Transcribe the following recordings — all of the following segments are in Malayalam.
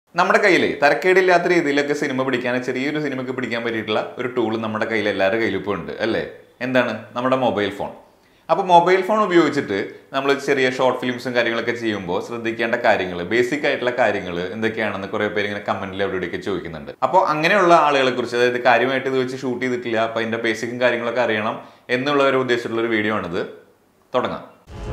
നമ്മുടെ കയ്യിൽ തരക്കേടില്ലാത്ത രീതിയിലൊക്കെ സിനിമ പിടിക്കാൻ ചെറിയൊരു സിനിമയ്ക്ക് പിടിക്കാൻ പറ്റിയിട്ടുള്ള ഒരു ടൂൾ നമ്മുടെ കയ്യിൽ എല്ലാവരുടെ കയ്യിലും ഇപ്പോൾ ഉണ്ട് അല്ലേ എന്താണ് നമ്മുടെ മൊബൈൽ ഫോൺ അപ്പോൾ മൊബൈൽ ഫോൺ ഉപയോഗിച്ചിട്ട് നമ്മൾ ചെറിയ ഷോർട്ട് ഫിലിംസും കാര്യങ്ങളൊക്കെ ചെയ്യുമ്പോൾ ശ്രദ്ധിക്കേണ്ട കാര്യങ്ങൾ ബേസിക് ആയിട്ടുള്ള കാര്യങ്ങൾ എന്തൊക്കെയാണെന്ന് കുറേ പേര് ഇങ്ങനെ കമന്റിൽ എവിടെയൊക്കെ ചോദിക്കുന്നുണ്ട് അപ്പോൾ അങ്ങനെയുള്ള ആളുകളെ കുറിച്ച് അതായത് കാര്യമായിട്ട് ഇത് വെച്ച് ഷൂട്ട് ചെയ്തിട്ടില്ല അപ്പോൾ അതിന്റെ ബേസിക്കും കാര്യങ്ങളൊക്കെ അറിയണം എന്നുള്ള ഒരു ഉദ്ദേശത്തിലുള്ള ഒരു വീഡിയോ ആണിത് തുടങ്ങാം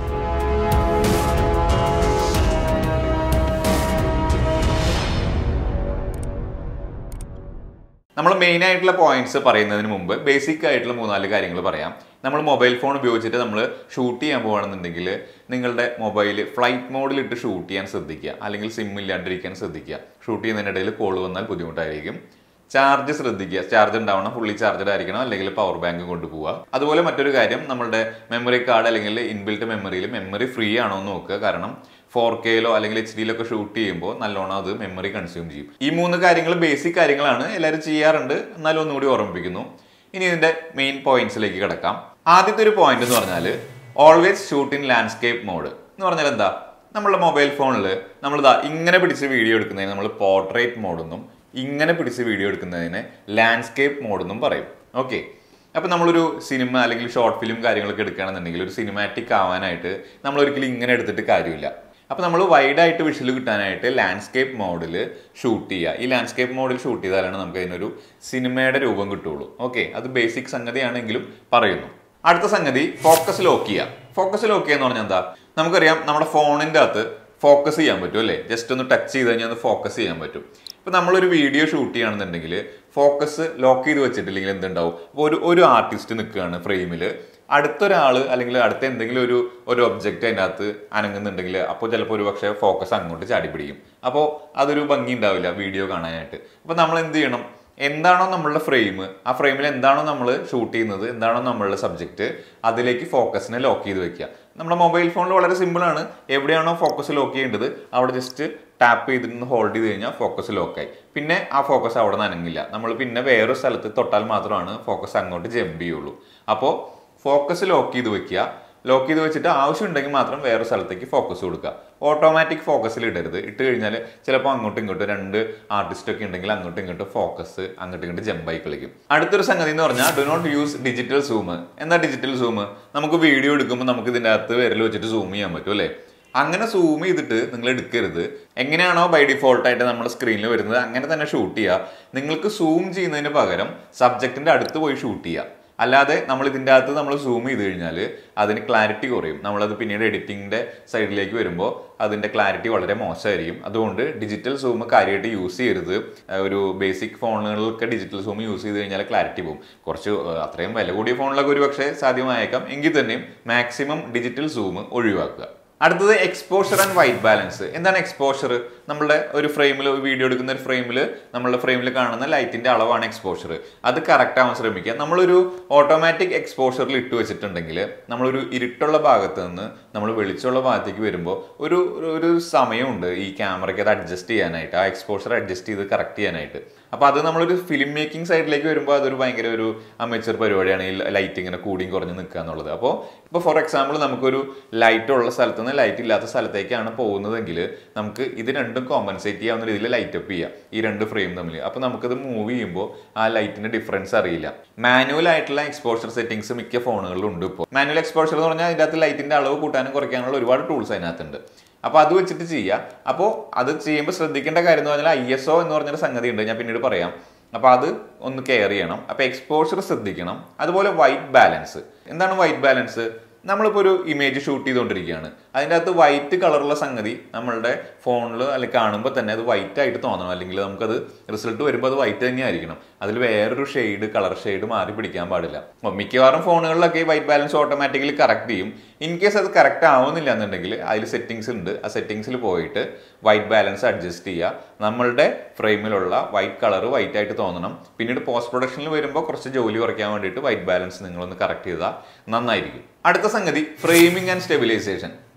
നമ്മൾ മെയിൻ ആയിട്ടുള്ള പോയിന്റ്സ് പറയുന്നതിന് മുമ്പ് ബേസിക് ആയിട്ടുള്ള മൂന്നാല് കാര്യങ്ങൾ പറയാം നമ്മൾ മൊബൈൽ ഫോൺ ഉപയോഗിച്ചിട്ട് നമ്മൾ ഷൂട്ട് ചെയ്യാൻ പോകുകയാണെന്നുണ്ടെങ്കിൽ നിങ്ങളുടെ മൊബൈൽ ഫ്ലൈറ്റ് മോഡിൽ ഇട്ട് ഷൂട്ട് ചെയ്യാൻ ശ്രദ്ധിക്കുക അല്ലെങ്കിൽ സിം ഇല്ലാണ്ടിരിക്കാൻ ശ്രദ്ധിക്കുക ഷൂട്ട് ചെയ്യുന്നതിനിടയിൽ കോൾ വന്നാൽ ബുദ്ധിമുട്ടായിരിക്കും ചാർജ് ശ്രദ്ധിക്കുക ചാർജ് ഉണ്ടാവണം ഫുള്ളി ചാർജഡ് ആയിരിക്കണം അല്ലെങ്കിൽ പവർ ബാങ്ക് കൊണ്ടുപോവുക അതുപോലെ മറ്റൊരു കാര്യം നമ്മുടെ മെമ്മറി കാർഡ് അല്ലെങ്കിൽ ഇൻബിൽറ്റ് മെമ്മറിയിൽ മെമ്മറി ഫ്രീ ആണോ എന്ന് നോക്കുക കാരണം ഫോർ കെയിലോ അല്ലെങ്കിൽ എച്ച് ഡിയിലൊക്കെ ഷൂട്ട് ചെയ്യുമ്പോൾ നല്ലോണം അത് മെമ്മറി കൺസ്യൂം ചെയ്യും ഈ മൂന്ന് കാര്യങ്ങൾ ബേസിക് കാര്യങ്ങളാണ് എല്ലാവരും ചെയ്യാറുണ്ട് എന്നാലും ഒന്നുകൂടി ഓർമ്മിപ്പിക്കുന്നു ഇനി ഇതിന്റെ മെയിൻ പോയിന്റ്സിലേക്ക് കിടക്കാം ആദ്യത്തെ ഒരു പോയിന്റ് എന്ന് പറഞ്ഞാൽ always shoot in landscape mode എന്ന് പറഞ്ഞാൽ എന്താ നമ്മുടെ മൊബൈൽ ഫോണിൽ നമ്മൾ ഇങ്ങനെ പിടിച്ച് വീഡിയോ എടുക്കുന്നതിന് നമ്മൾ പോർട്രേറ്റ് മോഡെന്നും ഇങ്ങനെ പിടിച്ച് വീഡിയോ എടുക്കുന്നതിന് ലാൻഡ്സ്കേപ്പ് മോഡെന്നും പറയും ഓക്കെ അപ്പം നമ്മളൊരു സിനിമ അല്ലെങ്കിൽ ഷോർട്ട് ഫിലിം കാര്യങ്ങളൊക്കെ എടുക്കുകയാണെന്നുണ്ടെങ്കിൽ ഒരു സിനിമാറ്റിക് ആവാനായിട്ട് നമ്മൾ ഒരിക്കലും ഇങ്ങനെ എടുത്തിട്ട് കാര്യമില്ല അപ്പോൾ നമ്മൾ വൈഡായിട്ട് വിഷ്വൽ കിട്ടാനായിട്ട് ലാൻഡ്സ്കേപ്പ് മോഡിൽ ഷൂട്ട് ചെയ്യുക ഈ ലാൻഡ്സ്കേപ്പ് മോഡിൽ ഷൂട്ട് ചെയ്താലാണ് നമുക്ക് അതിനൊരു സിനിമയുടെ രൂപം കിട്ടുള്ളൂ ഓക്കെ അത് ബേസിക് സംഗതിയാണെങ്കിലും പറയുന്നു അടുത്ത സംഗതി ഫോക്കസ് ലോക്ക് ചെയ്യുക ഫോക്കസ് ലോക്ക് ചെയ്യുക എന്ന് പറഞ്ഞാൽ എന്താ നമുക്കറിയാം നമ്മുടെ ഫോണിൻ്റെ അകത്ത് ഫോക്കസ് ചെയ്യാൻ പറ്റും അല്ലേ ജസ്റ്റ് ഒന്ന് ടച്ച് ചെയ്ത് കഴിഞ്ഞാൽ അത് ഫോക്കസ് ചെയ്യാൻ പറ്റും ഇപ്പൊ നമ്മളൊരു വീഡിയോ ഷൂട്ട് ചെയ്യുകയാണെന്നുണ്ടെങ്കിൽ ഫോക്കസ് ലോക്ക് ചെയ്ത് വെച്ചിട്ടില്ലെങ്കിൽ എന്തുണ്ടാവും അപ്പോൾ ഒരു ഒരു ആർട്ടിസ്റ്റ് നിൽക്കുകയാണ് ഫ്രെയിമിൽ അടുത്തൊരാൾ അല്ലെങ്കിൽ അടുത്ത എന്തെങ്കിലും ഒരു ഒരു ഒബ്ജക്റ്റ് അതിൻ്റെ അകത്ത് അനങ്ങുന്നുണ്ടെങ്കിൽ അപ്പോൾ ചിലപ്പോൾ ഒരു പക്ഷേ ഫോക്കസ് അങ്ങോട്ട് ചാടി പിടിക്കും അപ്പോൾ അതൊരു ഭംഗി ഉണ്ടാവില്ല വീഡിയോ കാണാനായിട്ട് അപ്പോൾ നമ്മൾ എന്ത് ചെയ്യണം എന്താണോ നമ്മളുടെ ഫ്രെയിം ആ ഫ്രെയിമിൽ എന്താണോ നമ്മൾ ഷൂട്ട് ചെയ്യുന്നത് എന്താണോ നമ്മളുടെ സബ്ജക്റ്റ് അതിലേക്ക് ഫോക്കസിനെ ലോക്ക് ചെയ്ത് വെക്കുക നമ്മുടെ മൊബൈൽ ഫോണിൽ വളരെ സിമ്പിളാണ് എവിടെയാണോ ഫോക്കസ് ലോക്ക് ചെയ്യേണ്ടത് അവിടെ ജസ്റ്റ് ടാപ്പ് ചെയ്തിട്ട് ഹോൾഡ് ചെയ്ത് കഴിഞ്ഞാൽ ഫോക്കസ് ലോക്കായി പിന്നെ ആ ഫോക്കസ് അവിടെ നിന്ന് അനങ്ങില്ല നമ്മൾ പിന്നെ വേറൊരു സ്ഥലത്ത് തൊട്ടാൽ മാത്രമാണ് ഫോക്കസ് അങ്ങോട്ട് ജമ്പ് ചെയ്യുള്ളൂ അപ്പോൾ ഫോക്കസ് ലോക്ക് ചെയ്ത് വെക്കുക ലോക്ക് ചെയ്ത് വെച്ചിട്ട് ആവശ്യമുണ്ടെങ്കിൽ മാത്രം വേറെ സ്ഥലത്തേക്ക് ഫോക്കസ് കൊടുക്കുക ഓട്ടോമാറ്റിക് ഫോക്കസിൽ ഇടരുത് ഇട്ട് കഴിഞ്ഞാൽ ചിലപ്പോൾ അങ്ങോട്ടും ഇങ്ങോട്ടും രണ്ട് ആർട്ടിസ്റ്റ് ഒക്കെ ഉണ്ടെങ്കിൽ അങ്ങോട്ടും ഇങ്ങോട്ടും ഫോക്കസ് അങ്ങോട്ടും ഇങ്ങോട്ടും ജമ്പായി കളിക്കും അടുത്തൊരു സംഗതി എന്ന് പറഞ്ഞാൽ do not use digital zoom എന്താ ഡിജിറ്റൽ സൂം നമുക്ക് വീഡിയോ എടുക്കുമ്പോൾ നമുക്ക് ഇതിൻ്റെ അകത്ത് വിരൽ വെച്ചിട്ട് സൂം ചെയ്യാൻ പറ്റും അല്ലേ അങ്ങനെ സൂം ചെയ്തിട്ട് നിങ്ങൾ എടുക്കരുത് എങ്ങനെയാണോ ബൈ ഡിഫോൾട്ട് ആയിട്ട് നമ്മുടെ സ്ക്രീനിൽ വരുന്നത് അങ്ങനെ തന്നെ ഷൂട്ട് ചെയ്യുക നിങ്ങൾക്ക് സൂം ചെയ്യുന്നതിന് പകരം സബ്ജക്റ്റിന്റെ അടുത്ത് പോയി ഷൂട്ട് ചെയ്യുക അല്ലാതെ നമ്മൾ ഇതിൻ്റെ അകത്ത് നമ്മൾ സൂം ചെയ്ത് കഴിഞ്ഞാൽ അതിന് ക്ലാരിറ്റി കുറയും നമ്മളത് പിന്നീട് എഡിറ്റിങ്ങിൻ്റെ സൈഡിലേക്ക് വരുമ്പോൾ അതിൻ്റെ ക്ലാരിറ്റി വളരെ മോശമായിരിക്കും അതുകൊണ്ട് ഡിജിറ്റൽ സൂം കാര്യമായിട്ട് യൂസ് ചെയ്യരുത് ഒരു ബേസിക് ഫോണുകളിലൊക്കെ ഡിജിറ്റൽ സൂം യൂസ് ചെയ്ത് കഴിഞ്ഞാൽ ക്ലാരിറ്റി പോകും കുറച്ച് അത്രയും വില കൂടിയ ഫോണിലൊക്കെ ഒരു പക്ഷേ സാധ്യമായേക്കാം എങ്കിൽ തന്നെയും മാക്സിമം ഡിജിറ്റൽ സൂം ഒഴിവാക്കുക അടുത്തത് എക്സ്പോഷർ ആൻഡ് വൈറ്റ് ബാലൻസ് എന്താണ് എക്സ്പോഷർ നമ്മുടെ ഒരു ഫ്രെയിമിൽ വീഡിയോ എടുക്കുന്ന ഒരു ഫ്രെയിമിൽ നമ്മളുടെ ഫ്രെയിമിൽ കാണുന്ന ലൈറ്റിന്റെ അളവാണ് എക്സ്പോഷർ അത് കറക്റ്റ് ആവാൻ ശ്രമിക്കുക നമ്മളൊരു ഓട്ടോമാറ്റിക് എക്സ്പോഷറിൽ ഇട്ട് വെച്ചിട്ടുണ്ടെങ്കിൽ നമ്മളൊരു ഇരുട്ടുള്ള ഭാഗത്ത് നിന്ന് നമ്മൾ വെളിച്ചമുള്ള ഭാഗത്തേക്ക് വരുമ്പോൾ ഒരു ഒരു സമയമുണ്ട് ഈ ക്യാമറയ്ക്ക് അത് അഡ്ജസ്റ്റ് ചെയ്യാനായിട്ട് ആ എക്സ്പോഷർ അഡ്ജസ്റ്റ് ചെയ്ത് കറക്റ്റ് ചെയ്യാനായിട്ട് അപ്പോൾ അത് നമ്മളൊരു ഫിലിം മേക്കിംഗ് സൈഡിലേക്ക് വരുമ്പോൾ അതൊരു ഭയങ്കര ഒരു അമേച്ചർ പരിപാടിയാണ് ഈ ലൈറ്റ് ഇങ്ങനെ കൂടിയും കുറഞ്ഞ് നിൽക്കുക എന്നുള്ളത് അപ്പോൾ ഇപ്പോൾ ഫോർ എക്സാമ്പിൾ നമുക്കൊരു ലൈറ്റ് ഉള്ള സ്ഥലത്ത് നിന്ന് ലൈറ്റ് ഇല്ലാത്ത സ്ഥലത്തേക്കാണ് പോകുന്നതെങ്കിൽ നമുക്ക് ഇത് രണ്ടും കോമ്പൻസേറ്റ് ചെയ്യാവുന്ന രീതിയിൽ ലൈറ്റ് അപ്പ് ചെയ്യാം ഈ രണ്ട് ഫ്രെയിം തമ്മിൽ അപ്പോൾ നമുക്കത് മൂവ് ചെയ്യുമ്പോൾ ആ ലൈറ്റിന്റെ ഡിഫറൻസ് അറിയില്ല മാനുവൽ ആയിട്ടുള്ള എക്സ്പോഷർ സെറ്റിംഗ്സ് മിക്ക ഫോണുകളിലും ഉണ്ട് ഇപ്പോൾ മാനുവൽ എക്സ്പോഷർ എന്ന് പറഞ്ഞാൽ അതിൻ്റെ അകത്ത് ലൈറ്റിന്റെ അളവ് കൂട്ടാനും കുറയ്ക്കാനുള്ള ഒരുപാട് ടൂൾസ് അതിനകത്തുണ്ട് അപ്പോൾ അത് വെച്ചിട്ട് ചെയ്യുക അപ്പോൾ അത് ചെയ്യുമ്പോൾ ശ്രദ്ധിക്കേണ്ട കാര്യം എന്ന് പറഞ്ഞാൽ ഐ എസ് ഒ എന്ന് പറഞ്ഞൊരു സംഗതി ഉണ്ട് ഞാൻ പിന്നീട് പറയാം അപ്പോൾ അത് ഒന്ന് കെയർ ചെയ്യണം അപ്പോൾ എക്സ്പോഷർ ശ്രദ്ധിക്കണം അതുപോലെ വൈറ്റ് ബാലൻസ് എന്താണ് വൈറ്റ് ബാലൻസ് നമ്മളിപ്പോൾ ഒരു ഇമേജ് ഷൂട്ട് ചെയ്തുകൊണ്ടിരിക്കുകയാണ് അതിൻ്റെ അകത്ത് വൈറ്റ് കളറുള്ള സംഗതി നമ്മളുടെ ഫോണിൽ അല്ലെങ്കിൽ കാണുമ്പോൾ തന്നെ അത് വൈറ്റ് ആയിട്ട് തോന്നണം അല്ലെങ്കിൽ നമുക്കത് റിസൾട്ട് വരുമ്പോൾ അത് വൈറ്റ് തന്നെ ആയിരിക്കണം അതിൽ വേറൊരു ഷെയ്ഡ് കളർ ഷെയ്ഡ് മാറി പിടിക്കാൻ പാടില്ല അപ്പോൾ മിക്കവാറും ഫോണുകളിലൊക്കെ വൈറ്റ് ബാലൻസ് ഓട്ടോമാറ്റിക്കലി കറക്റ്റ് ചെയ്യും ഇൻ കേസ് അത് കറക്റ്റ് ആവുന്നില്ല എന്നുണ്ടെങ്കിൽ അതിൽ സെറ്റിങ്സ് ഉണ്ട് ആ സെറ്റിങ്സിൽ പോയിട്ട് വൈറ്റ് ബാലൻസ് അഡ്ജസ്റ്റ് ചെയ്യുക നമ്മളുടെ ഫ്രെയിമിലുള്ള വൈറ്റ് കളർ വൈറ്റ് ആയിട്ട് തോന്നണം പിന്നീട് പോസ്റ്റ് പ്രൊഡക്ഷനിൽ വരുമ്പോൾ കുറച്ച് ജോലി കുറയ്ക്കാൻ വേണ്ടിയിട്ട് വൈറ്റ് ബാലൻസ് നിങ്ങളൊന്ന് കറക്റ്റ് ചെയ്താൽ നന്നായിരിക്കും അടുത്ത സംഗതി ഫ്രെയിമിംഗ് ആൻഡ് സ്റ്റെബിലൈസേഷൻ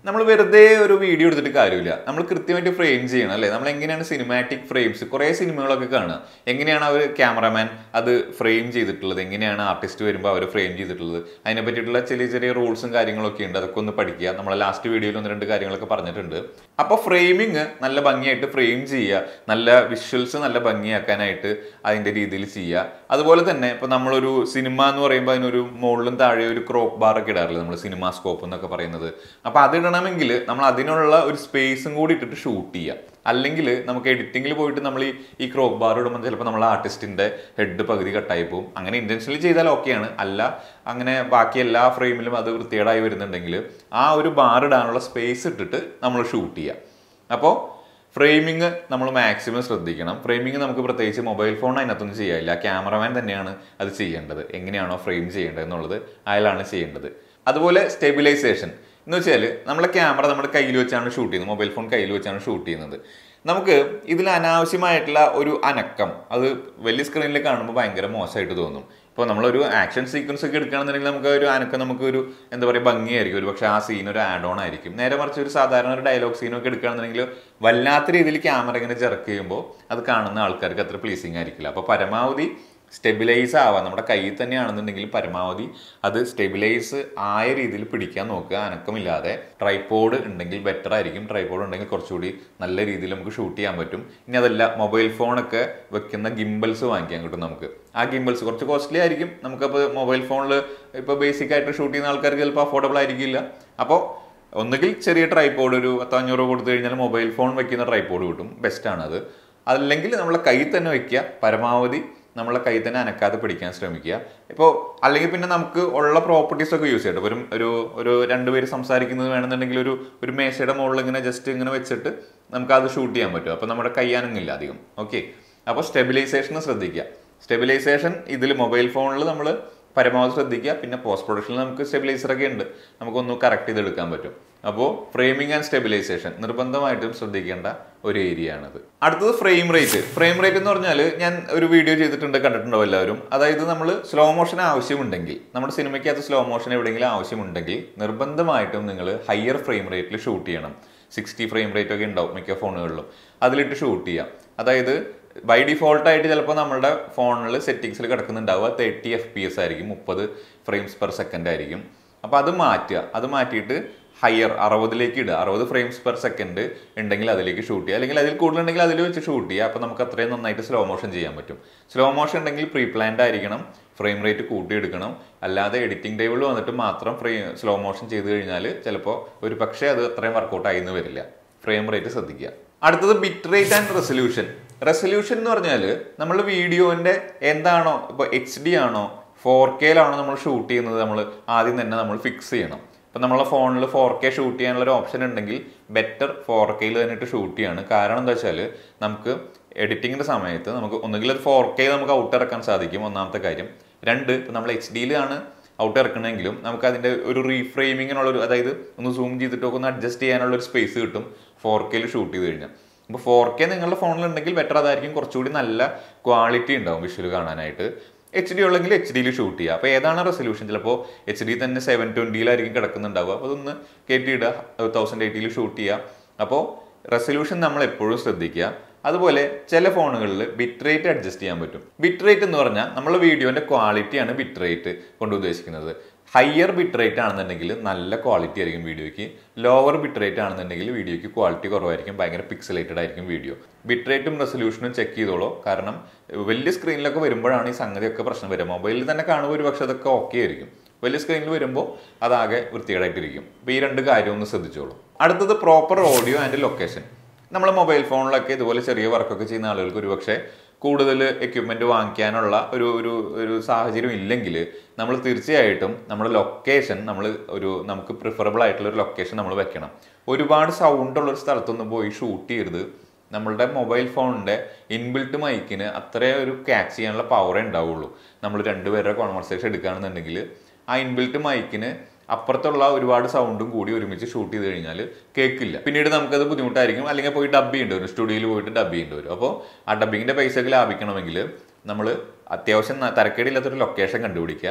നമ്മൾ വെറുതെ ഒരു വീഡിയോ എടുത്തിട്ട് കാര്യമില്ല നമ്മൾ കൃത്യമായിട്ട് ഫ്രെയിം ചെയ്യണം അല്ലേ നമ്മൾ എങ്ങനെയാണ് സിനിമാറ്റിക് ഫ്രെയിംസ് കുറേ സിനിമകളൊക്കെ കാണുക എങ്ങനെയാണ് അവർ ക്യാമറാമാൻ അത് ഫ്രെയിം ചെയ്തിട്ടുള്ളത് എങ്ങനെയാണ് ആർട്ടിസ്റ്റ് വരുമ്പോൾ അവർ ഫ്രെയിം ചെയ്തിട്ടുള്ളത് അതിനെ പറ്റിയിട്ടുള്ള ചെറിയ ചെറിയ റൂൾസും കാര്യങ്ങളൊക്കെ ഉണ്ട് അതൊക്കെ ഒന്ന് പഠിക്കുക നമ്മളെ ലാസ്റ്റ് വീഡിയോയിൽ ഒന്ന് രണ്ട് കാര്യങ്ങളൊക്കെ പറഞ്ഞിട്ടുണ്ട് അപ്പോൾ ഫ്രെയിമിങ് നല്ല ഭംഗിയായിട്ട് ഫ്രെയിം ചെയ്യുക നല്ല വിഷ്വൽസ് നല്ല ഭംഗിയാക്കാനായിട്ട് അതിൻ്റെ രീതിയിൽ ചെയ്യുക അതുപോലെ തന്നെ ഇപ്പോൾ നമ്മളൊരു സിനിമ എന്ന് പറയുമ്പോൾ അതിനൊരു മുകളിലും താഴെ ഒരു ക്രോപ്പ് ബാർ ഒക്കെ ഇടാറില്ല നമ്മൾ സിനിമ സ്കോപ്പ് എന്നൊക്കെ പറയുന്നത് അപ്പോൾ അത് ഇടണമെങ്കിൽ നമ്മൾ അതിനുള്ള ഒരു സ്പേസും കൂടി ഇട്ടിട്ട് ഷൂട്ട് ചെയ്യുക അല്ലെങ്കിൽ നമുക്ക് എഡിറ്റിങ്ങിൽ പോയിട്ട് നമ്മൾ ഈ ഈ ക്രോപ്പ് ബാർ ഇടുമ്പോൾ ചിലപ്പോൾ നമ്മൾ ആർട്ടിസ്റ്റിന്റെ ഹെഡ് പകുതി കട്ടായി പോകും അങ്ങനെ ഇന്റൻഷനലി ചെയ്താൽ ഓക്കെയാണ് അല്ല അങ്ങനെ ബാക്കി എല്ലാ ഫ്രെയിമിലും അത് വൃത്തികേടായി വരുന്നുണ്ടെങ്കിൽ ആ ഒരു ബാർ ഇടാനുള്ള സ്പേസ് ഇട്ടിട്ട് നമ്മൾ ഷൂട്ട് ചെയ്യുക അപ്പോൾ ഫ്രെയിമിങ് നമ്മൾ മാക്സിമം ശ്രദ്ധിക്കണം ഫ്രെയിമിങ് നമുക്ക് പ്രത്യേകിച്ച് മൊബൈൽ ഫോൺ അതിനകത്തൊന്നും ചെയ്യാനില്ല ക്യാമറമാൻ തന്നെയാണ് അത് ചെയ്യേണ്ടത് എങ്ങനെയാണോ ഫ്രെയിം ചെയ്യേണ്ടത് എന്നുള്ളത് അയാളാണ് ചെയ്യേണ്ടത് അതുപോലെ സ്റ്റെബിലൈസേഷൻ എന്ന് വെച്ചാൽ നമ്മളെ ക്യാമറ നമ്മുടെ കയ്യിൽ വെച്ചാണ് ഷൂട്ട് ചെയ്യുന്നത് മൊബൈൽ ഫോൺ കയ്യിൽ വെച്ചാണ് ഷൂട്ട് ചെയ്യുന്നത് നമുക്ക് ഇതിൽ അനാവശ്യമായിട്ടുള്ള ഒരു അനക്കം അത് വലിയ സ്ക്രീനിൽ കാണുമ്പോൾ ഭയങ്കര മോശമായിട്ട് തോന്നും ഇപ്പോൾ നമ്മളൊരു ആക്ഷൻ സീക്വൻസ് ഒക്കെ എടുക്കുകയാണെന്നുണ്ടെങ്കിൽ നമുക്ക് ഒരു അനക്കം നമുക്ക് ഒരു എന്താ പറയുക ഭംഗിയായിരിക്കും ഒരു പക്ഷേ ആ സീൻ ഒരു ആഡ് ഓൺ ആയിരിക്കും നേരെ മറിച്ച് ഒരു സാധാരണ ഒരു ഡയലോഗ് സീനൊക്കെ എടുക്കുകയാണെന്നുണ്ടെങ്കിൽ വല്ലാത്ത രീതിയിൽ ക്യാമറ ഇങ്ങനെ ചെറുക്ക് ചെയ്യുമ്പോൾ അത് കാണുന്ന ആൾക്കാർക്ക് അത്ര പ്ലീസിങ് ആയിരിക്കില്ല അപ്പോൾ പരമാവധി സ്റ്റെബിലൈസ് ആവാം നമ്മുടെ കയ്യിൽ തന്നെയാണെന്നുണ്ടെങ്കിൽ പരമാവധി അത് സ്റ്റെബിലൈസ് ആയ രീതിയിൽ പിടിക്കാൻ നോക്കുക അനക്കമില്ലാതെ ട്രൈപോഡ് ഉണ്ടെങ്കിൽ ബെറ്റർ ആയിരിക്കും ട്രൈപോഡ് ഉണ്ടെങ്കിൽ കുറച്ചുകൂടി നല്ല രീതിയിൽ നമുക്ക് ഷൂട്ട് ചെയ്യാൻ പറ്റും ഇനി അതല്ല മൊബൈൽ ഫോണൊക്കെ വെക്കുന്ന ഗിംബൽസ് വാങ്ങിക്കാൻ കിട്ടും നമുക്ക് ആ ഗിംബൽസ് കുറച്ച് കോസ്റ്റ്ലി ആയിരിക്കും നമുക്കപ്പോൾ മൊബൈൽ ഫോണിൽ ഇപ്പോൾ ബേസിക് ആയിട്ട് ഷൂട്ട് ചെയ്യുന്ന ആൾക്കാർക്ക് ചിലപ്പോൾ അഫോർഡബിൾ ആയിരിക്കില്ല അപ്പോൾ ഒന്നുകിൽ ചെറിയ ട്രൈപോഡ് ഒരു പത്തഞ്ഞൂറ് കൊടുത്തു കഴിഞ്ഞാൽ മൊബൈൽ ഫോൺ വെക്കുന്ന ട്രൈപോഡ് കിട്ടും ബെസ്റ്റാണ് അത് അല്ലെങ്കിൽ നമ്മളെ കയ്യിൽ തന്നെ വെക്കുക പരമാവധി നമ്മളെ കയ്യിൽ തന്നെ അനക്കാതെ പിടിക്കാൻ ശ്രമിക്കുക ഇപ്പോൾ അല്ലെങ്കിൽ പിന്നെ നമുക്ക് ഉള്ള പ്രോപ്പർട്ടീസ് ഒക്കെ യൂസ് ചെയ്യട്ടെ ഒരു ഒരു ഒരു രണ്ടുപേര് സംസാരിക്കുന്നത് വേണമെന്നുണ്ടെങ്കിൽ ഒരു ഒരു മേശയുടെ മുകളിൽ ഇങ്ങനെ ജസ്റ്റ് ഇങ്ങനെ വെച്ചിട്ട് നമുക്ക് അത് ഷൂട്ട് ചെയ്യാൻ പറ്റും അപ്പോൾ നമ്മുടെ കൈ അനങ്ങില്ല അധികം ഓക്കെ അപ്പോൾ സ്റ്റെബിലൈസേഷൻ ശ്രദ്ധിക്കുക സ്റ്റെബിലൈസേഷൻ ഇതിൽ മൊബൈൽ ഫോണിൽ നമ്മൾ പരമാവധി ശ്രദ്ധിക്കുക പിന്നെ പോസ്റ്റ് പ്രൊഡക്ഷനിൽ നമുക്ക് സ്റ്റെബിലൈസർ ഒക്കെ ഉണ്ട് നമുക്കൊന്ന് കറക്റ്റ് ചെയ്തെടുക്കാൻ പറ്റും അപ്പോൾ ഫ്രെയിമിംഗ് ആൻഡ് സ്റ്റെബിലൈസേഷൻ നിർബന്ധമായിട്ടും ശ്രദ്ധിക്കേണ്ട ഒരു ഏരിയ ആണത് അടുത്തത് ഫ്രെയിം റേറ്റ് ഫ്രെയിം റേറ്റ് എന്ന് പറഞ്ഞാൽ ഞാൻ ഒരു വീഡിയോ ചെയ്തിട്ടുണ്ട് കണ്ടിട്ടുണ്ടോ എല്ലാവരും അതായത് നമ്മൾ സ്ലോ മോഷൻ ആവശ്യമുണ്ടെങ്കിൽ നമ്മുടെ സിനിമയ്ക്കകത്ത് സ്ലോ മോഷൻ എവിടെയെങ്കിലും ആവശ്യമുണ്ടെങ്കിൽ നിർബന്ധമായിട്ടും നിങ്ങൾ ഹയർ ഫ്രെയിം റേറ്റിൽ ഷൂട്ട് ചെയ്യണം സിക്സ്റ്റി ഫ്രെയിം റേറ്റ് ഒക്കെ ഉണ്ടാവും മിക്ക ഫോണുകളിലും അതിലിട്ട് ഷൂട്ട് ചെയ്യാം അതായത് ബൈ ഡിഫോൾട്ട് ആയിട്ട് ചിലപ്പോൾ നമ്മുടെ ഫോണിൽ സെറ്റിങ്സിൽ കിടക്കുന്നുണ്ടാവുക തേർട്ടി എഫ് പി എസ് ആയിരിക്കും മുപ്പത് ഫ്രെയിംസ് പെർ സെക്കൻഡ് ആയിരിക്കും അപ്പോൾ അത് മാറ്റുക അത് മാറ്റിയിട്ട് ഹയർ അറുപതിലേക്ക് ഇടുക അറുപത് ഫ്രെയിംസ് പെർ സെക്കൻഡ് ഉണ്ടെങ്കിൽ അതിലേക്ക് ഷൂട്ട് ചെയ്യുക അല്ലെങ്കിൽ അതിൽ കൂടുതലുണ്ടെങ്കിൽ അതിൽ വെച്ച് ഷൂട്ട് ചെയ്യുക അപ്പോൾ നമുക്ക് അത്രയും നന്നായിട്ട് സ്ലോ മോഷൻ ചെയ്യാൻ പറ്റും സ്ലോ മോഷൻ ഉണ്ടെങ്കിൽ പ്രീ പ്ലാൻഡ് ആയിരിക്കണം ഫ്രെയിം റേറ്റ് കൂട്ടിയെടുക്കണം അല്ലാതെ എഡിറ്റിംഗ് ടേബിളിൽ വന്നിട്ട് മാത്രം ഫ്രീ സ്ലോ മോഷൻ ചെയ്ത് കഴിഞ്ഞാൽ ചിലപ്പോൾ ഒരു പക്ഷേ അത് അത്രയും വർക്കൗട്ട് ആയിന്ന് വരില്ല ഫ്രെയിം റേറ്റ് ശ്രദ്ധിക്കുക അടുത്തത് bit rate and resolution resolution എന്ന് പറഞ്ഞാൽ നമ്മൾ വീഡിയോന്റെ എന്താണോ ഇപ്പോൾ എച്ച് ഡി ആണോ ഫോർ കെയിലാണോ നമ്മൾ ഷൂട്ട് ചെയ്യുന്നത് നമ്മൾ ആദ്യം തന്നെ നമ്മൾ ഫിക്സ് ചെയ്യണം ഇപ്പം നമ്മളെ ഫോണിൽ ഫോർ കെ ഷൂട്ട് ചെയ്യാനുള്ള ഒരു ഓപ്ഷൻ ഉണ്ടെങ്കിൽ ബെറ്റർ ഫോർ കെയിൽ തന്നെ ഇട്ട് ഷൂട്ട് ചെയ്യാണ് കാരണം എന്താ വെച്ചാൽ നമുക്ക് എഡിറ്റിങ്ങിന്റെ സമയത്ത് നമുക്ക് ഒന്നുകിൽ അത് ഫോർ കെ നമുക്ക് ഔട്ട് ഇറക്കാൻ സാധിക്കും ഒന്നാമത്തെ കാര്യം രണ്ട് ഇപ്പം നമ്മൾ എച്ച് ഡിയിലാണ് ഔട്ട് ഇറക്കണമെങ്കിലും നമുക്ക് അതിന്റെ ഒരു റീഫ്രെയിമിങ്ങിനുള്ള ഒരു അതായത് ഒന്ന് സൂം ചെയ്തിട്ടൊക്കെ ഒന്ന് അഡ്ജസ്റ്റ് ചെയ്യാനുള്ള ഒരു സ്പേസ് കിട്ടും ഫോർ കെയിൽ ഷൂട്ട് ചെയ്ത് കഴിഞ്ഞാൽ അപ്പോൾ ഫോർ കെ നിങ്ങളുടെ ഫോണിൽ ഉണ്ടെങ്കിൽ ബെറ്റർ അതായിരിക്കും കുറച്ചുകൂടി നല്ല ക്വാളിറ്റി ഉണ്ടാവും വിഷ്വൽ കാണാനായിട്ട് എച്ച് ഡി ഉള്ളെങ്കിൽ എച്ച് ഡിയിൽ ഷൂട്ട് ചെയ്യുക അപ്പോൾ ഏതാണ് റെസൊല്യൂഷൻ ചിലപ്പോൾ എച്ച് ഡി തന്നെ സെവൻ ട്വൻറ്റിയിലായിരിക്കും കിടക്കുന്നുണ്ടാവുക അപ്പോൾ അതൊന്ന് കയറ്റിയിടുക തൗസൻഡ് എയ്റ്റിയിൽ ഷൂട്ട് ചെയ്യുക അപ്പോൾ റെസൊല്യൂഷൻ നമ്മൾ എപ്പോഴും ശ്രദ്ധിക്കുക അതുപോലെ ചില ഫോണുകളിൽ ബിറ്റ് റേറ്റ് അഡ്ജസ്റ്റ് ചെയ്യാൻ പറ്റും ബിറ്റ് റേറ്റ് എന്ന് പറഞ്ഞാൽ നമ്മൾ വീഡിയോന്റെ ക്വാളിറ്റിയാണ് ബിറ്റ് റേറ്റ് കൊണ്ട് ഉദ്ദേശിക്കുന്നത് ഹയർ ബിറ്റ് റേറ്റ് ആണെന്നുണ്ടെങ്കിൽ നല്ല ക്വാളിറ്റി ആയിരിക്കും വീഡിയോയ്ക്ക് ലോവർ ബിറ്റ് റേറ്റ് ആണെന്നുണ്ടെങ്കിൽ വീഡിയോയ്ക്ക് ക്വാളിറ്റി കുറവായിരിക്കും ഭയങ്കര പിക്സലേറ്റഡ് ആയിരിക്കും വീഡിയോ ബിറ്റ് റേറ്റും റെസൊല്യൂഷനും ചെക്ക് ചെയ്തോളൂ കാരണം വലിയ സ്ക്രീനിലൊക്കെ വരുമ്പോഴാണ് ഈ സംഗതിയൊക്കെ പ്രശ്നം വരിക മൊബൈലിൽ തന്നെ കാണുമ്പോൾ ഒരു പക്ഷേ അതൊക്കെ ഓക്കെ ആയിരിക്കും വലിയ സ്ക്രീനിൽ വരുമ്പോൾ അതാകെ വൃത്തികേടായിട്ടിരിക്കും അപ്പോൾ ഈ രണ്ട് കാര്യം ഒന്ന് ശ്രദ്ധിച്ചോളൂ അടുത്തത് പ്രോപ്പർ ഓഡിയോ ആൻഡ് ലൊക്കേഷൻ നമ്മൾ മൊബൈൽ ഫോണിലൊക്കെ ഇതുപോലെ ചെറിയ വർക്കൊക്കെ ചെയ്യുന്ന ആളുകൾക്ക് ഒരുപക്ഷെ കൂടുതൽ എക്യുപ്മെന്റ് വാങ്ങിക്കാനുള്ള ഒരു ഒരു ഒരു സാഹചര്യം ഇല്ലെങ്കിൽ നമ്മൾ തീർച്ചയായിട്ടും നമ്മുടെ ലൊക്കേഷൻ നമ്മൾ ഒരു നമുക്ക് പ്രിഫറബിൾ ആയിട്ടുള്ള ഒരു ലൊക്കേഷൻ നമ്മൾ വെക്കണം ഒരുപാട് സൗണ്ട് ഉള്ള ഒരു സ്ഥലത്തൊന്നും പോയി ഷൂട്ട് ചെയ്യരുത് നമ്മളുടെ മൊബൈൽ ഫോണിന്റെ ഇൻബിൽട്ട് മൈക്കിന് അത്രേ ഒരു ക്യാച്ച് ചെയ്യാനുള്ള പവറേ ഉണ്ടാവുള്ളൂ നമ്മൾ രണ്ടുപേരുടെ കോൺവെർസേഷൻ എടുക്കുകയാണെന്നുണ്ടെങ്കിൽ ആ ഇൻബിൽട്ട് മൈക്കിന് അപ്പുറത്തുള്ള ഒരുപാട് സൗണ്ടും കൂടി ഒരുമിച്ച് ഷൂട്ട് ചെയ്ത് കഴിഞ്ഞാൽ കേൾക്കില്ല പിന്നീട് നമുക്കത് ബുദ്ധിമുട്ടായിരിക്കും അല്ലെങ്കിൽ പോയി ഡബ് ചെയ്യേണ്ടി വരും സ്റ്റുഡിയോയിൽ പോയിട്ട് ഡബ് ചെയ്യേണ്ടി വരും അപ്പോൾ ആ ഡബിങ്ങിന്റെ പൈസ ഒക്കെ ലാഭിക്കണമെങ്കിൽ നമ്മൾ അത്യാവശ്യം ന- തരക്കേടില്ലാത്തൊരു ലൊക്കേഷൻ കണ്ടുപിടിക്കുക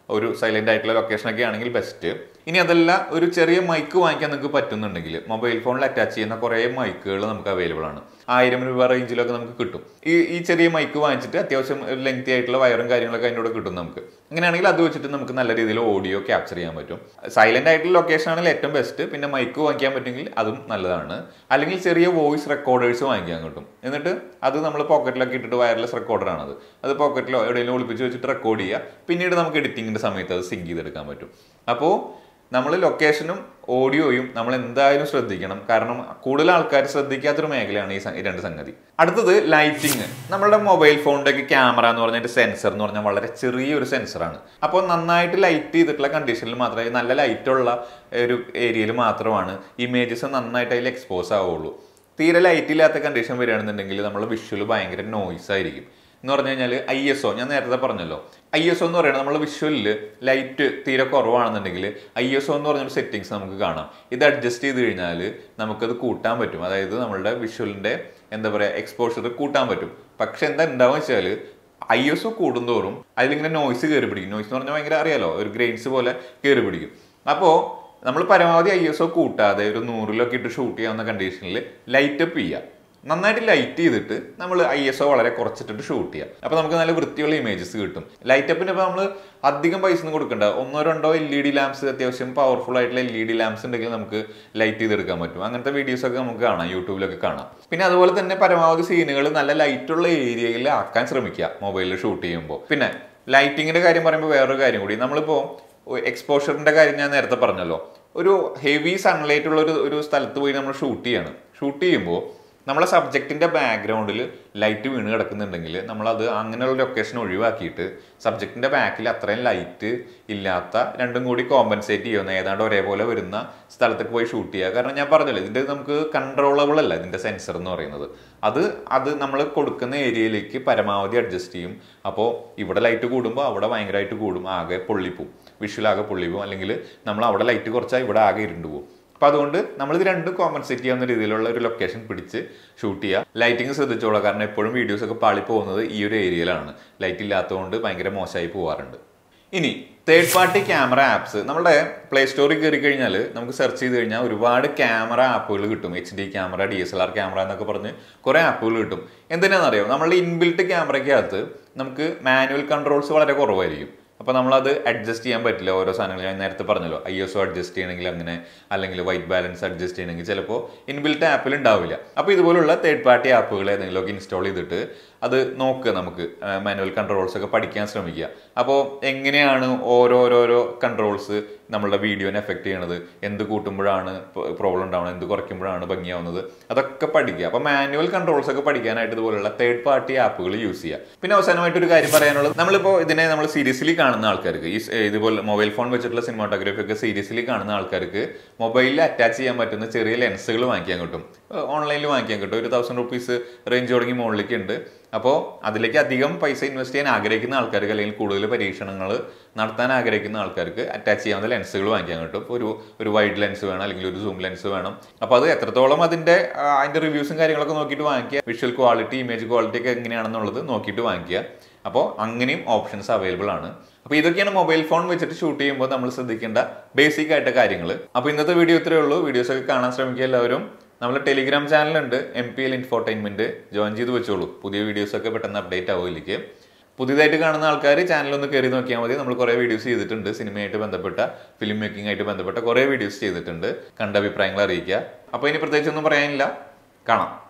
ഒരു സൈലന്റ് ആയിട്ടുള്ള ലൊക്കേഷനൊക്കെ ആണെങ്കിൽ ബെസ്റ്റ് ഇനി അതല്ല ഒരു ചെറിയ മൈക്ക് വാങ്ങിക്കാൻ നിങ്ങൾക്ക് പറ്റുന്നുണ്ടെങ്കിൽ മൊബൈൽ ഫോണിൽ അറ്റാച്ച് ചെയ്യുന്ന കുറേ മൈക്കുകൾ നമുക്ക് അവൈലബിൾ ആണ് ആയിരം രൂപ റേഞ്ചിലൊക്കെ നമുക്ക് കിട്ടും ഈ ഈ ചെറിയ മൈക്ക് വാങ്ങിച്ചിട്ട് അത്യാവശ്യം ലെങ്തി ആയിട്ടുള്ള വയറും കാര്യങ്ങളൊക്കെ അതിൻ്റെ കൂടെ കിട്ടും നമുക്ക് അങ്ങനെയാണെങ്കിൽ അത് വെച്ചിട്ട് നമുക്ക് നല്ല രീതിയിൽ ഓഡിയോ ക്യാപ്ചർ ചെയ്യാൻ പറ്റും സൈലന്റ് ആയിട്ടുള്ള ലൊക്കേഷൻ ആണെങ്കിൽ ഏറ്റവും ബെസ്റ്റ് പിന്നെ മൈക്ക് വാങ്ങിക്കാൻ പറ്റുമെങ്കിൽ അതും നല്ലതാണ് അല്ലെങ്കിൽ ചെറിയ വോയിസ് റെക്കോർഡേഴ്സ് വാങ്ങിക്കാൻ കിട്ടും എന്നിട്ട് അത് നമ്മൾ പോക്കറ്റിലൊക്കെ ഇട്ടിട്ട് വയർലെസ് റെക്കോർഡറാണത് അത് പോക്കറ്റിലോ എവിടെയെങ്കിലും ഒളിപ്പിച്ച് വെച്ചിട്ട് റെക്കോർഡ് ചെയ്യുക പിന്നീട് നമുക്ക് എഡിറ്റിങ്ങിന്റെ സമയത്ത് അത് സിങ്ക് ചെയ്തെടുക്കാൻ പറ്റും അപ്പോൾ നമ്മൾ ലൊക്കേഷനും ഓഡിയോയും നമ്മൾ എന്തായാലും ശ്രദ്ധിക്കണം കാരണം കൂടുതൽ ആൾക്കാർ ശ്രദ്ധിക്കാത്തൊരു മേഖലയാണ് ഈ സ- ഈ രണ്ട് സംഗതി അടുത്തത് ലൈറ്റിംഗ് നമ്മുടെ മൊബൈൽ ഫോണിന്റെ ഒക്കെ ക്യാമറ എന്ന് പറഞ്ഞിട്ട് സെൻസർ എന്ന് പറഞ്ഞാൽ വളരെ ചെറിയൊരു സെൻസറാണ് അപ്പോൾ നന്നായിട്ട് ലൈറ്റ് ചെയ്തിട്ടുള്ള കണ്ടീഷനിൽ മാത്രമേ നല്ല ലൈറ്റുള്ള ഒരു ഏരിയയിൽ മാത്രമാണ് ഇമേജസ് നന്നായിട്ട് അതിൽ എക്സ്പോസ് ആവുള്ളൂ തീരെ ലൈറ്റ് ഇല്ലാത്ത കണ്ടീഷൻ വരികയാണെന്നുണ്ടെങ്കിൽ നമ്മൾ വിഷ്വൽ ഭയങ്കര നോയ്സ് ആയിരിക്കും എന്ന് പറഞ്ഞു കഴിഞ്ഞാൽ ഐ എസ് ഒ ഞാൻ നേരത്തെ പറഞ്ഞല്ലോ ഐ എസ് ഒ എന്ന് പറയുന്നത് നമ്മൾ വിഷ്വലിൽ ലൈറ്റ് തീരെ കുറവാണെന്നുണ്ടെങ്കിൽ ഐ എസ് ഒ എന്ന് പറഞ്ഞൊരു സെറ്റിങ്സ് നമുക്ക് കാണാം ഇത് അഡ്ജസ്റ്റ് ചെയ്ത് കഴിഞ്ഞാൽ നമുക്കത് കൂട്ടാൻ പറ്റും അതായത് നമ്മളുടെ വിഷ്വലിന്റെ എന്താ പറയുക എക്സ്പോഷർ കൂട്ടാൻ പറ്റും പക്ഷെ എന്താ ഉണ്ടാവുക വെച്ചാൽ ഐ എസ് ഒ കൂടുന്തോറും അതിലിങ്ങനെ നോയ്സ് കയറി പിടിക്കും നോയ്സ് എന്ന് പറഞ്ഞാൽ ഭയങ്കര അറിയാലോ ഒരു ഗ്രെയിൻസ് പോലെ കയറി പിടിക്കും അപ്പോൾ നമ്മൾ പരമാവധി ഐ എസ് ഒ കൂട്ടാതെ ഒരു നൂറിലൊക്കെ ഇട്ട് ഷൂട്ട് ചെയ്യാവുന്ന കണ്ടീഷനിൽ ലൈറ്റ് അപ്പ് ചെയ്യുക നന്നായിട്ട് ലൈറ്റ് ചെയ്തിട്ട് നമ്മൾ ഐ എസ് ഒ വളരെ കുറച്ചിട്ടിട്ട് ഷൂട്ട് ചെയ്യുക അപ്പോൾ നമുക്ക് നല്ല വൃത്തിയുള്ള ഇമേജസ് കിട്ടും ലൈറ്റ് അപ്പിന് ഇപ്പോൾ നമ്മൾ അധികം പൈസ ഒന്നും കൊടുക്കണ്ട ഒന്നോ രണ്ടോ എൽ ഇ ഡി ലാംപ്സ് അത്യാവശ്യം പവർഫുൾ ആയിട്ടുള്ള എൽ ഇ ഡി ലാംപ്സ് ഉണ്ടെങ്കിൽ നമുക്ക് ലൈറ്റ് ചെയ്തെടുക്കാൻ പറ്റും അങ്ങനത്തെ വീഡിയോസ് ഒക്കെ നമുക്ക് കാണാം യൂട്യൂബിലൊക്കെ കാണാം പിന്നെ അതുപോലെ തന്നെ പരമാവധി സീനുകൾ നല്ല ലൈറ്റുള്ള ഏരിയയിൽ ആക്കാൻ ശ്രമിക്കുക മൊബൈലിൽ ഷൂട്ട് ചെയ്യുമ്പോൾ പിന്നെ ലൈറ്റിങ്ങിന്റെ കാര്യം പറയുമ്പോൾ വേറൊരു കാര്യം കൂടി നമ്മളിപ്പോൾ എക്സ്പോഷറിന്റെ കാര്യം ഞാൻ നേരത്തെ പറഞ്ഞല്ലോ ഒരു ഹെവി സൺലൈറ്റ് ഉള്ള ഒരു ഒരു സ്ഥലത്ത് പോയി നമ്മൾ ഷൂട്ട് ചെയ്യാണ് ഷൂട്ട് ചെയ്യുമ്പോൾ നമ്മളെ സബ്ജക്റ്റിന്റെ ബാക്ക്ഗ്രൗണ്ടിൽ ലൈറ്റ് വീണ് കിടക്കുന്നുണ്ടെങ്കിൽ നമ്മളത് അങ്ങനെയുള്ള ലൊക്കേഷൻ ഒഴിവാക്കിയിട്ട് സബ്ജക്റ്റിന്റെ ബാക്കിൽ അത്രയും ലൈറ്റ് ഇല്ലാത്ത രണ്ടും കൂടി കോമ്പൻസേറ്റ് ചെയ്യുന്ന ഏതാണ്ട് ഒരേപോലെ വരുന്ന സ്ഥലത്തേക്ക് പോയി ഷൂട്ട് ചെയ്യുക കാരണം ഞാൻ പറഞ്ഞല്ലോ ഇതിന്റെ നമുക്ക് കൺട്രോളബിൾ അല്ല ഇതിന്റെ സെൻസർ എന്ന് പറയുന്നത് അത് അത് നമ്മൾ കൊടുക്കുന്ന ഏരിയയിലേക്ക് പരമാവധി അഡ്ജസ്റ്റ് ചെയ്യും അപ്പോൾ ഇവിടെ ലൈറ്റ് കൂടുമ്പോൾ അവിടെ ഭയങ്കരമായിട്ട് കൂടും ആകെ പൊള്ളിപ്പോവും വിഷ്വൽ ആകെ പൊള്ളിപ്പോവും അല്ലെങ്കിൽ നമ്മൾ അവിടെ ലൈറ്റ് കുറച്ചാൽ ഇവിടെ ആകെ ഇരുണ്ടു പോകും അപ്പൊ അതുകൊണ്ട് നമ്മൾ ഇത് രണ്ടും കോമ്പൻസേറ്റ് ചെയ്യാവുന്ന രീതിയിലുള്ള ഒരു ലൊക്കേഷൻ പിടിച്ച് ഷൂട്ട് ചെയ്യുക ലൈറ്റിംഗ് ശ്രദ്ധിച്ചോളാം കാരണം എപ്പോഴും വീഡിയോസ് ഒക്കെ പാളി പോകുന്നത് ഈ ഒരു ഏരിയയിലാണ് ലൈറ്റ് ഇല്ലാത്തതുകൊണ്ട് ഭയങ്കര മോശമായി പോകാറുണ്ട് ഇനി തേർഡ് പാർട്ടി ക്യാമറ ആപ്സ് നമ്മുടെ പ്ലേ സ്റ്റോറിൽ കയറി കഴിഞ്ഞാൽ നമുക്ക് സെർച്ച് ചെയ്ത് കഴിഞ്ഞാൽ ഒരുപാട് ക്യാമറ ആപ്പുകൾ കിട്ടും H D camera D S L R camera എന്നൊക്കെ പറഞ്ഞ് കുറേ ആപ്പുകൾ കിട്ടും എന്തിനാണെന്നറിയോ നമ്മളുടെ ഇൻബിൽട്ട് ക്യാമറയ്ക്കകത്ത് നമുക്ക് മാനുവൽ കൺട്രോൾസ് വളരെ കുറവായിരിക്കും അപ്പോൾ നമ്മളത് അഡ്ജസ്റ്റ് ചെയ്യാൻ പറ്റില്ല ഓരോ സാധനങ്ങൾ ഞാൻ നേരത്തെ പറഞ്ഞല്ലോ ഐ എസ് ഒ അഡ്ജസ്റ്റ് ചെയ്യണമെങ്കിൽ അങ്ങനെ അല്ലെങ്കിൽ വൈറ്റ് ബാലൻസ് അഡ്ജസ്റ്റ് ചെയ്യണമെങ്കിൽ ചിലപ്പോൾ ഇൻബിൽറ്റ് ആപ്പിൽ ഉണ്ടാവില്ല അപ്പോൾ ഇതുപോലുള്ള തേർഡ് പാർട്ടി ആപ്പുകൾ ഏതെങ്കിലുമൊക്കെ ഇൻസ്റ്റാൾ ചെയ്തിട്ട് അത് നോക്കുക നമുക്ക് മാനുവൽ കൺട്രോൾസ് ഒക്കെ പഠിക്കാൻ ശ്രമിക്കുക അപ്പോൾ എങ്ങനെയാണ് ഓരോരോരോ കൺട്രോൾസ് നമ്മളുടെ വീഡിയോനെ എഫക്ട് ചെയ്യണത് എന്ത് കൂട്ടുമ്പോഴാണ് പ്രോബ്ലം ഉണ്ടാവുന്നത് എന്ത് കുറയ്ക്കുമ്പോഴാണ് ഭംഗിയാവുന്നത് അതൊക്കെ പഠിക്കുക അപ്പോൾ മാനുവൽ കൺട്രോൾസ് ഒക്കെ പഠിക്കാനായിട്ട് ഇതുപോലുള്ള തേർഡ് പാർട്ടി ആപ്പുകൾ യൂസ് ചെയ്യുക പിന്നെ അവസാനമായിട്ട് ഒരു കാര്യം പറയാനുള്ളത് നമ്മളിപ്പോൾ ഇതിനെ നമ്മൾ സീരിയസ്ലി കാണുന്ന ആൾക്കാർക്ക് ഈ സ് ഇതുപോലെ മൊബൈൽ ഫോൺ വെച്ചിട്ടുള്ള സിനിമാട്ടോഗ്രാഫി ഒക്കെ സീരിയസ്ലി കാണുന്ന ആൾക്കാർക്ക് മൊബൈലിൽ അറ്റാച്ച് ചെയ്യാൻ പറ്റുന്ന ചെറിയ ലെൻസുകൾ വാങ്ങിക്കാൻ കിട്ടും ഓൺലൈനിൽ വാങ്ങിക്കാൻ കിട്ടും ഒരു തൗസൻഡ് റുപ്പീസ് റേഞ്ച് തുടങ്ങി മുകളിലേക്ക് ഉണ്ട് അപ്പോൾ അതിലേക്ക് അധികം പൈസ ഇൻവെസ്റ്റ് ചെയ്യാൻ ആഗ്രഹിക്കുന്ന ആൾക്കാർക്ക് അല്ലെങ്കിൽ കൂടുതൽ പരീക്ഷണങ്ങൾ നടത്താൻ ആഗ്രഹിക്കുന്ന ആൾക്കാർക്ക് അറ്റാച്ച് ചെയ്യാവുന്ന ലെൻസുകൾ വാങ്ങിക്കാൻ കിട്ടും ഒരു ഒരു വൈഡ് ലെൻസ് വേണം അല്ലെങ്കിൽ ഒരു സൂം ലെൻസ് വേണം അപ്പോൾ അത് എത്രത്തോളം അതിന്റെ ആ, അതിന്റെ റിവ്യൂസും കാര്യങ്ങളൊക്കെ നോക്കിയിട്ട് വാങ്ങിക്കുക വിഷ്വൽ ക്വാളിറ്റി ഇമേജ് ക്വാളിറ്റി ഒക്കെ എങ്ങനെയാണെന്നുള്ളത് നോക്കിയിട്ട് വാങ്ങിക്കുക അപ്പോൾ അങ്ങനെയും ഓപ്ഷൻസ് അവൈലബിൾ ആണ് അപ്പോൾ ഇതൊക്കെയാണ് മൊബൈൽ ഫോൺ വെച്ചിട്ട് ഷൂട്ട് ചെയ്യുമ്പോൾ നമ്മൾ ശ്രദ്ധിക്കേണ്ട ബേസിക് ആയിട്ട് കാര്യങ്ങൾ അപ്പോൾ ഇന്നത്തെ വീഡിയോ ഇത്രയേ ഉള്ളൂ വീഡിയോസ് ഒക്കെ കാണാൻ ശ്രമിക്കുക എല്ലാവരും നമ്മുടെ ടെലിഗ്രാം ചാനലുണ്ട് M P L infotainment join ചെയ്ത് വെച്ചോളൂ പുതിയ വീഡിയോസ് ഒക്കെ പെട്ടെന്ന് അപ്ഡേറ്റ് ആവുമതിലേക്ക് പുതിയതായിട്ട് കാണുന്ന ആൾക്കാർ ചാനൽ ഒന്ന് കയറി നോക്കിയാൽ മതി നമ്മൾ കുറേ വീഡിയോസ് ചെയ്തിട്ടുണ്ട് സിനിമയായിട്ട് ബന്ധപ്പെട്ട ഫിലിം മേക്കിംഗ് ആയിട്ട് ബന്ധപ്പെട്ട കുറേ വീഡിയോസ് ചെയ്തിട്ടുണ്ട് കണ്ട അഭിപ്രായങ്ങൾ അറിയിക്കുക അപ്പോൾ ഇനി പ്രത്യേകിച്ചൊന്നും പറയാനില്ല കാണാം